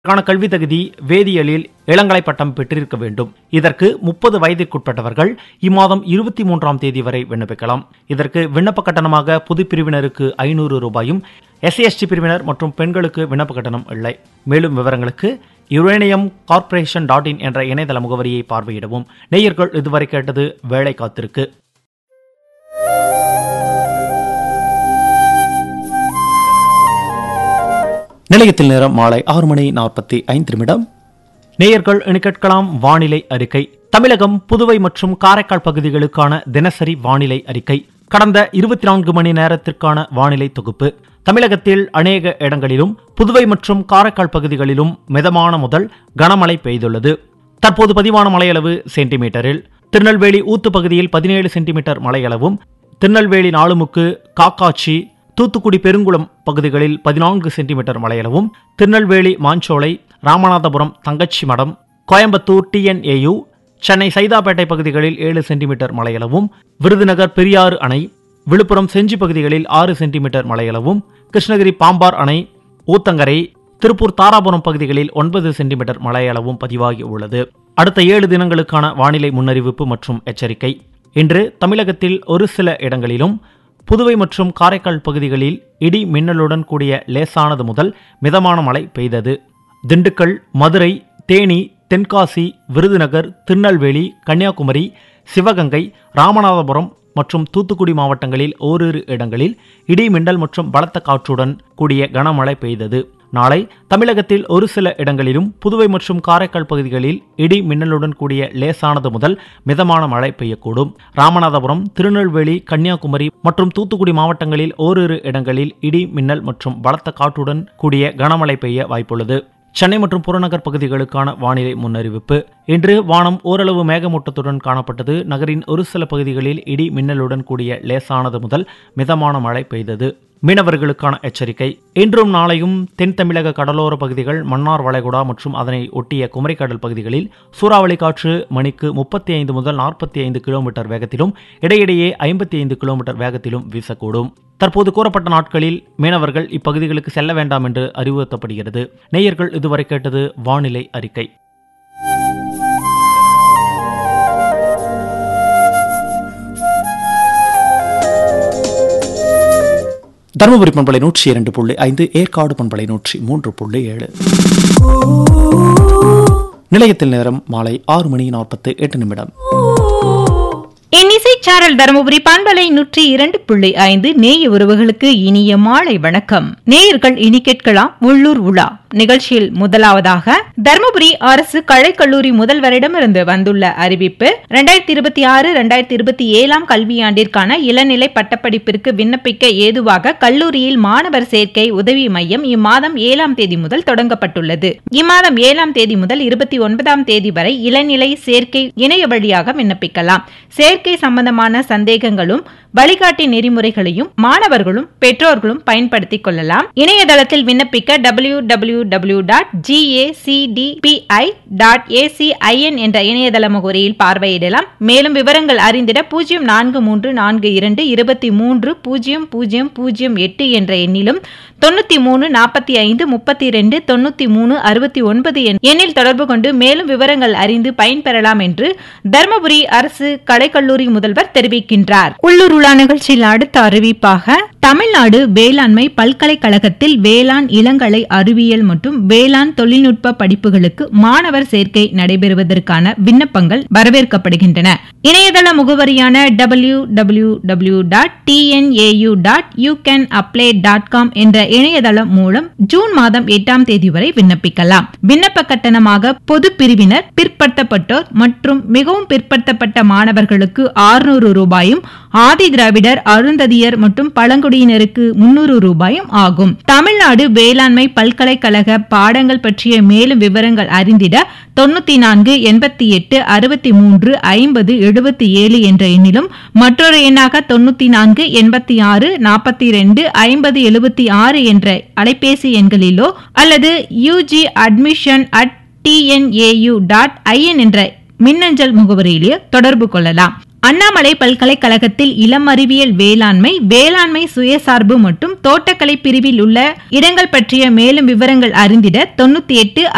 இதற்கான கல்வி தகுதி வேதியியலில் இளங்கலை பட்டம் பெற்றிருக்க வேண்டும் இதற்கு முப்பது வயதிற்குட்பட்டவர்கள் இம்மாதம் இருபத்தி மூன்றாம் தேதி வரை விண்ணப்பிக்கலாம் இதற்கு விண்ணப்ப கட்டணமாக பொது பிரிவினருக்கு ஐநூறு ரூபாயும் எஸ்சி எஸ்டி பிரிவினர் மற்றும் பெண்களுக்கு விண்ணப்ப கட்டணம் இல்லை மேலும் விவரங்களுக்கு யுரேனியம் கார்ப்பரேஷன் டாட் இன் என்ற இணையதள முகவரியை பார்வையிடவும் நேயர்கள் இதுவரை கேட்டது வேலை காத்திருக்கு நிலையத்தில் நேரம் மாலை ஆறு மணி நாற்பத்தி ஐந்து நிமிடம் நேயர்கள் இனி கேட்கலாம் வானிலை அறிக்கை தமிழகம் புதுவை மற்றும் காரைக்கால் பகுதிகளுக்கான தினசரி வானிலை அறிக்கை கடந்த இருபத்தி நான்கு மணி நேரத்திற்கான வானிலை தொகுப்பு தமிழகத்தில் அநேக இடங்களிலும் புதுவை மற்றும் காரைக்கால் பகுதிகளிலும் மிதமான முதல் கனமழை பெய்துள்ளது தற்போது பதிவான மழையளவு சென்டிமீட்டரில் திருநெல்வேலி ஊத்து பகுதியில் பதினேழு சென்டிமீட்டர் மழையளவும் திருநெல்வேலி நாலுமுக்கு காக்காட்சி தூத்துக்குடி பெருங்குளம் பகுதிகளில் பதினான்கு சென்டிமீட்டர் மழையளவும் திருநெல்வேலி மாஞ்சோலை ராமநாதபுரம் தங்கச்சி மடம் கோயம்புத்தூர் டிஎன்ஏயு சென்னை சைதாப்பேட்டை பகுதிகளில் ஏழு சென்டிமீட்டர் மழையளவும் விருதுநகர் பெரியாறு அணை விழுப்புரம் செஞ்சி பகுதிகளில் ஆறு சென்டிமீட்டர் மழையளவும் கிருஷ்ணகிரி பாம்பார் அணை ஊத்தங்கரை திருப்பூர் தாராபுரம் பகுதிகளில் ஒன்பது சென்டிமீட்டர் மழையளவும் பதிவாகி உள்ளது அடுத்த ஏழு தினங்களுக்கான வானிலை முன்னறிவிப்பு மற்றும் எச்சரிக்கை இன்று தமிழகத்தில் ஒரு சில இடங்களிலும் புதுவை மற்றும் காரைக்கால் பகுதிகளில் இடி மின்னலுடன் கூடிய லேசானது முதல் மிதமான மழை பெய்தது திண்டுக்கல் மதுரை தேனி தென்காசி விருதுநகர் திருநெல்வேலி கன்னியாகுமரி சிவகங்கை ராமநாதபுரம் மற்றும் தூத்துக்குடி மாவட்டங்களில் ஓரிரு இடங்களில் இடி மின்னல் மற்றும் பலத்த காற்றுடன் கூடிய கனமழை பெய்தது நாளை தமிழகத்தில் ஒரு சில இடங்களிலும் புதுவை மற்றும் காரைக்கால் பகுதிகளில் இடி மின்னலுடன் கூடிய லேசானது முதல் மிதமான மழை பெய்யக்கூடும் ராமநாதபுரம் திருநெல்வேலி கன்னியாகுமரி மற்றும் தூத்துக்குடி மாவட்டங்களில் ஓரிரு இடங்களில் இடி மின்னல் மற்றும் பலத்த காற்றுடன் கூடிய கனமழை பெய்ய வாய்ப்புள்ளது சென்னை மற்றும் புறநகர் பகுதிகளுக்கான வானிலை முன்னறிவிப்பு இன்று வானம் ஓரளவு மேகமூட்டத்துடன் காணப்பட்டது நகரின் ஒரு சில பகுதிகளில் இடி மின்னலுடன் கூடிய லேசானது முதல் மிதமான மழை பெய்தது மீனவர்களுக்கான எச்சரிக்கை இன்றும் நாளையும் தென் தமிழக கடலோர பகுதிகள் மன்னார் வளைகுடா மற்றும் அதனை ஒட்டிய குமரிக்கடல் பகுதிகளில் சூறாவளி காற்று மணிக்கு முப்பத்தி ஐந்து முதல் நாற்பத்தி ஐந்து கிலோமீட்டர் வேகத்திலும் இடையிடையே ஐம்பத்தி ஐந்து கிலோமீட்டர் வேகத்திலும் வீசக்கூடும் தற்போது கூறப்பட்ட நாட்களில் மீனவர்கள் இப்பகுதிகளுக்கு செல்ல வேண்டாம் என்று அறிவுறுத்தப்படுகிறது நேயர்கள் இதுவரை கேட்டது வானிலை அறிக்கை தருமபுரி பண்பலை நூற்றி இரண்டு புள்ளி ஐந்து ஏற்காடு பண்பலை நூற்றி மூன்று புள்ளி ஏழு நிலையத்தில் நேரம் மாலை ஆறு மணி நாற்பத்தி எட்டு நிமிடம் இன்னிசை சாரல் தருமபுரி பண்பலை நூற்றி இரண்டு புள்ளி ஐந்து நேய உறவுகளுக்கு இனிய மாலை வணக்கம் நேயர்கள் இனி கேட்கலாம் உள்ளூர் உலா நிகழ்ச்சியில் முதலாவதாக தருமபுரி அரசு கலைக்கல்லூரி முதல்வரிடமிருந்து வந்துள்ள அறிவிப்பு இரண்டாயிரத்தி இருபத்தி ஆறு இரண்டாயிரத்தி இருபத்தி ஏழாம் கல்வியாண்டிற்கான இளநிலை பட்டப்படிப்பிற்கு விண்ணப்பிக்க ஏதுவாக கல்லூரியில் மாணவர் சேர்க்கை உதவி மையம் இம்மாதம் ஏழாம் தேதி முதல் தொடங்கப்பட்டுள்ளது இம்மாதம் ஏழாம் தேதி முதல் இருபத்தி ஒன்பதாம் தேதி வரை இளநிலை சேர்க்கை இணைய வழியாக விண்ணப்பிக்கலாம் சேர்க்கை சம்பந்தமான சந்தேகங்களும் வழிகாட்டி நெறிமுறைகளையும் மாணவர்களும் பெற்றோர்களும் பயன்படுத்திக் கொள்ளலாம் இணையதளத்தில் விண்ணப்பிக்க W W W dot GACDPI dot ACIN என்ற இணையதள முகவரியில் பார்வையிடலாம் மேலும் விவரங்கள் அறிந்திட பூஜ்ஜியம் நான்கு மூன்று நான்கு இரண்டு இருபத்தி மூன்று பூஜ்ஜியம் பூஜ்ஜியம் பூஜ்ஜியம் எட்டு என்ற எண்ணிலும் தொண்ணூத்தி மூணு நாற்பத்தி ஐந்து முப்பத்தி ரெண்டு தொண்ணூத்தி மூணு அறுபத்தி ஒன்பது எண்ணில் தொடர்பு கொண்டு மேலும் விவரங்கள் அறிந்து பயன்பெறலாம் என்று தருமபுரி அரசு கலைக்கல்லூரி முதல்வர் தெரிவிக்கின்றார் உள்ளூர் உலா நிகழ்ச்சியில் அடுத்த அறிவிப்பாக தமிழ்நாடு வேளாண்மை பல்கலைக்கழகத்தில் வேளாண் இளங்கலை அறிவியல் மற்றும் வேளாண் தொழில்நுட்ப படிப்புகளுக்கு மாணவர் சேர்க்கை நடைபெறுவதற்கான விண்ணப்பங்கள் வரவேற்கப்படுகின்றன இணையதள முகவரியான W W W dot TNAU dot you can apply dot com என்ற இணையதளம் மூலம் ஜூன் மாதம் எட்டாம் தேதி வரை விண்ணப்பிக்கலாம் விண்ணப்ப கட்டணமாக பொது பிரிவினர் பிற்படுத்தப்பட்டோர் மற்றும் மிகவும் பிற்படுத்தப்பட்ட மாணவர்களுக்கு ஆறுநூறு ரூபாயும் ஆதி திராவிடர் அருந்ததியர் மற்றும் பழங்குடியினருக்கு முன்னூறு ரூபாயும் ஆகும் தமிழ்நாடு வேளாண்மை பல்கலைக்கழக பாடங்கள் பற்றிய மேலும் விவரங்கள் அறிந்திட தொண்ணூத்தி நான்கு எண்பத்தி எட்டு அறுபத்தி மூன்று ஐம்பது எழுபத்தி ஏழு என்ற எண்ணிலும் மற்றொரு எண்ணாக தொண்ணூத்தி நான்கு எண்பத்தி ஆறு நாற்பத்தி ரெண்டு ஐம்பது எழுபத்தி ஆறு என்ற அலைபேசி எண்களிலோ அல்லது UG admission at TNAU dot IN என்ற மின்னஞ்சல் முகவரியிலேயே தொடர்பு கொள்ளலாம் அண்ணாமலை பல்கலைக்கழகத்தில் இளம் அறிவியல் வேளாண்மை வேளாண்மை சுயசார்பு மற்றும் தோட்டக்கலை பிரிவில் உள்ள இடங்கள் பற்றிய மேலும் விவரங்கள் அறிந்திட தொண்ணூத்தி எட்டு